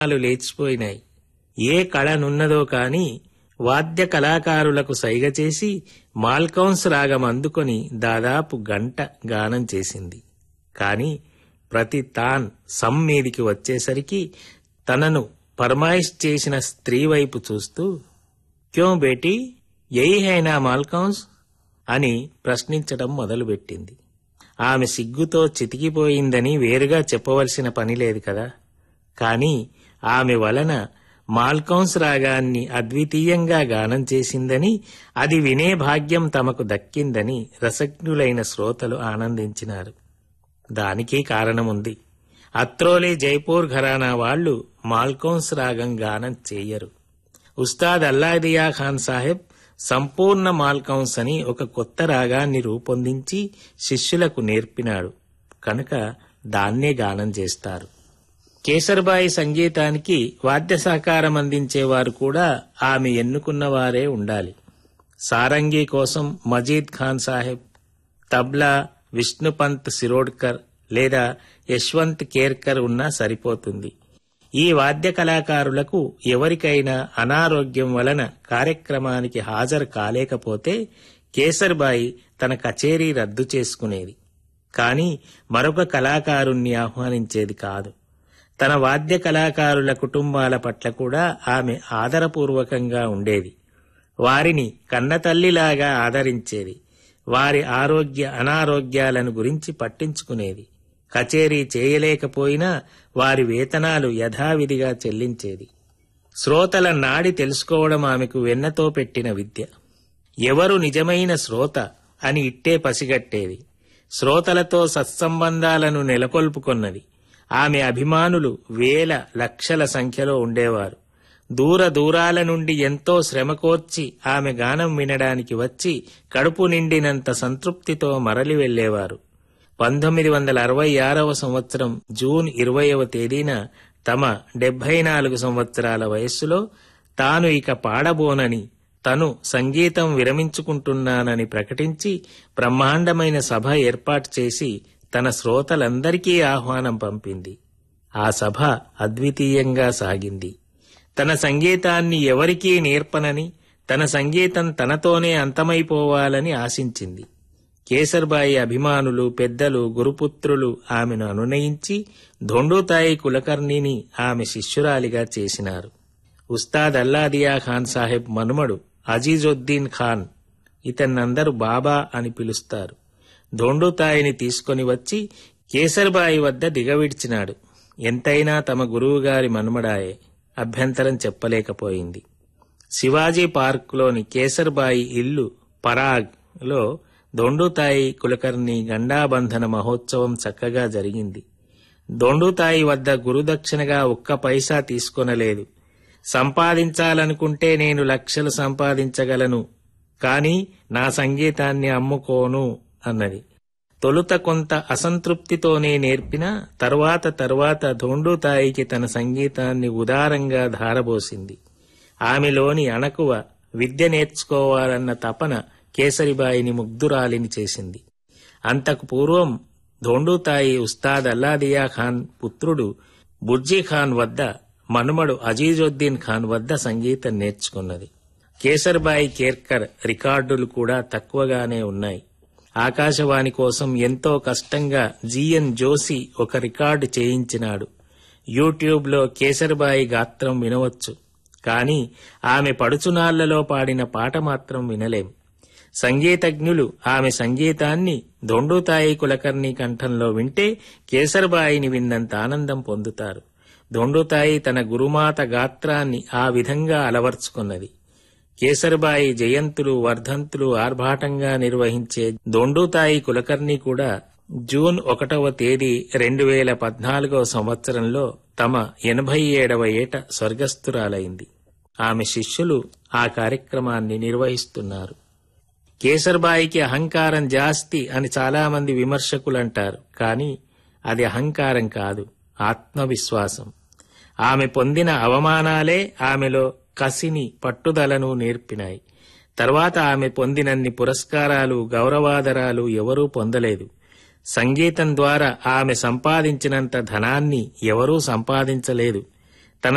ప్రాణాలు లేచిపోయినాయి ఏ కళనున్నదో కాని వాద్య కళాకారులకు సైగ చేసి మాల్కౌన్స్ రాగం అందుకొని దాదాపు గంట గానం చేసింది కాని ప్రతి తాన్ సమ్ మీదికి వచ్చేసరికి తనను పరమాయిష్ చేసిన స్త్రీ వైపు చూస్తూ క్యో బేటీ యహీ హైనా మాల్కౌన్స్ అని ప్రశ్నించడం మొదలుపెట్టింది ఆమె సిగ్గుతో చితికిపోయిందని వేరుగా చెప్పవలసిన పని లేదు కదా కాని ఆమె వలన మాల్కౌన్స్ రాగాన్ని అద్వితీయంగా గానం చేసిందని అది వినే భాగ్యం తమకు దక్కిందని రసజ్ఞులైన శ్రోతలు ఆనందించినారు దానికి కారణముంది అత్రోలే జైపూర్ ఘరానా వాళ్లు మాల్కౌన్స్ రాగం గానం చేయరు ఉస్తాద్ అల్లాదియా ఖాన్ సాహెబ్ సంపూర్ణ మాల్కౌన్స్ అని ఒక కొత్త రాగాన్ని రూపొందించి శిష్యులకు నేర్పినాడు కనుక దాన్నే గానం చేస్తారు కేసర్బాయి సంగీతానికి వాద్య సహకారం అందించేవారు కూడా ఆమె ఎన్నుకున్నవారే ఉండాలి సారంగి కోసం మజీద్ ఖాన్ సాహెబ్ తబ్లా విష్ణుపంత్ సిరోడ్కర్ లేదా యశ్వంత్ కేర్కర్ ఉన్నా సరిపోతుంది ఈ వాద్య కళాకారులకు ఎవరికైనా అనారోగ్యం వలన కార్యక్రమానికి హాజరు కాలేకపోతే కేసర్బాయి తన కచేరీ రద్దు చేసుకునేది కాని మరొక కళాకారుణ్ణి ఆహ్వానించేది కాదు తన వాద్య కళాకారుల కుటుంబాల పట్ల కూడా ఆమె ఆదరపూర్వకంగా ఉండేది వారిని కన్నతల్లిలాగా ఆదరించేది వారి ఆరోగ్య అనారోగ్యాలను గురించి పట్టించుకునేది కచేరీ చేయలేకపోయినా వారి వేతనాలు యథావిధిగా చెల్లించేది శ్రోతల నాడి తెలుసుకోవడం ఆమెకు వెన్నతో పెట్టిన విద్య ఎవరు నిజమైన శ్రోత అని ఇట్టే పసిగట్టేది శ్రోతలతో సత్సంబంధాలను నెలకొల్పుకొన్నది ఆమె అభిమానులు వేల లక్షల సంఖ్యలో ఉండేవారు దూర దూరాల నుండి ఎంతో శ్రమకోర్చి ఆమె గానం వినడానికి వచ్చి కడుపు నిండినంత సంతృప్తితో మరలి వెళ్లేవారు పంతొమ్మిది వందల అరవై ఆరవ సంవత్సరం జూన్ ఇరవయవ తేదీన తమ డెబ్బై నాలుగు సంవత్సరాల వయస్సులో తాను ఇక పాడబోనని తను సంగీతం విరమించుకుంటున్నానని ప్రకటించి బ్రహ్మాండమైన సభ ఏర్పాటు చేసి తన శ్రోతలందరికీ ఆహ్వానం పంపింది ఆ సభ అద్వితీయంగా సాగింది తన సంగీతాన్ని ఎవరికీ నేర్పనని తన సంగీతం తనతోనే అంతమైపోవాలని ఆశించింది కేసర్బాయి అభిమానులు పెద్దలు గురుపుత్రులు ఆమెను అనునయించి ధొండుతాయి కులకర్ణిని ఆమె శిష్యురాలిగా చేసినారు ఉస్తాద్ అల్లాదియా ఖాన్ సాహెబ్ మనుమడు అజీజుద్దీన్ ఖాన్ ఇతన్నందరూ బాబా అని పిలుస్తారు ధొండుతాయిని తీసుకొని వచ్చి కేసర్బాయి వద్ద దిగవిడ్చినాడు ఎంతైనా తమ గురువుగారి మనుమడాయే అభ్యంతరం చెప్పలేకపోయింది శివాజీ పార్కులోని కేసర్బాయి ఇల్లు పరాగ్ లో దొండుతాయి కులకర్ణి గండాబంధన మహోత్సవం చక్కగా జరిగింది దొండుతాయి వద్ద గురుదక్షిణగా ఒక్క పైసా తీసుకొనలేదు సంపాదించాలనుకుంటే నేను లక్షలు సంపాదించగలను కాని నా సంగీతాన్ని అమ్ముకోను అన్నది తొలుత కొంత అసంతృప్తితోనే నేర్పిన తరువాత తరువాత ధోండుతాయికి తన సంగీతాన్ని ఉదారంగా ధారబోసింది ఆమెలోని అణకువ విద్య నేర్చుకోవాలన్న తపన కేసరిబాయిని ముగ్ధురాలిని చేసింది అంతకు పూర్వం ధోండుతాయి ఉస్తాద్ అల్లాదియా ఖాన్ పుత్రుడు బుర్జీ ఖాన్ వద్ద మనుమడు అజీజుద్దీన్ ఖాన్ వద్ద సంగీతం నేర్చుకున్నది కేసర్బాయి కేర్కర్ రికార్డులు కూడా తక్కువగానే ఉన్నాయి ఆకాశవాణి కోసం ఎంతో కష్టంగా జిఎన్ జోషి ఒక రికార్డు చేయించినాడు యూట్యూబ్లో కేసర్బాయి గాత్రం వినవచ్చు కాని ఆమె పడుచునాళ్లలో పాడిన పాట మాత్రం వినలేం సంగీతజ్ఞులు ఆమె సంగీతాన్ని దొండుతాయి కులకర్ణి కంఠంలో వింటే కేసర్బాయిని విన్నంత ఆనందం పొందుతారు దొండుతాయి తన గురుమాత గాత్రాన్ని ఆ విధంగా అలవర్చుకున్నది కేసర్బాయి జయంతులు వర్ధంతులు ఆర్భాటంగా నిర్వహించే దొండుతాయి కులకర్ణి కూడా జూన్ ఒకటవ తేదీ రెండు వేల పద్నాలుగవ సంవత్సరంలో తమ ఎనభై ఏడవ ఏట స్వర్గస్థురాలైంది ఆమె శిష్యులు ఆ కార్యక్రమాన్ని నిర్వహిస్తున్నారు కేసర్బాయికి అహంకారం జాస్తి అని చాలామంది విమర్శకులంటారు కానీ అది అహంకారం కాదు ఆత్మవిశ్వాసం ఆమె పొందిన అవమానాలే ఆమెలో కసిని పట్టుదలను నేర్పినాయి తర్వాత ఆమె పొందినన్ని పురస్కారాలు గౌరవాదరాలు ఎవరూ పొందలేదు సంగీతం ద్వారా ఆమె సంపాదించినంత ధనాన్ని ఎవరూ సంపాదించలేదు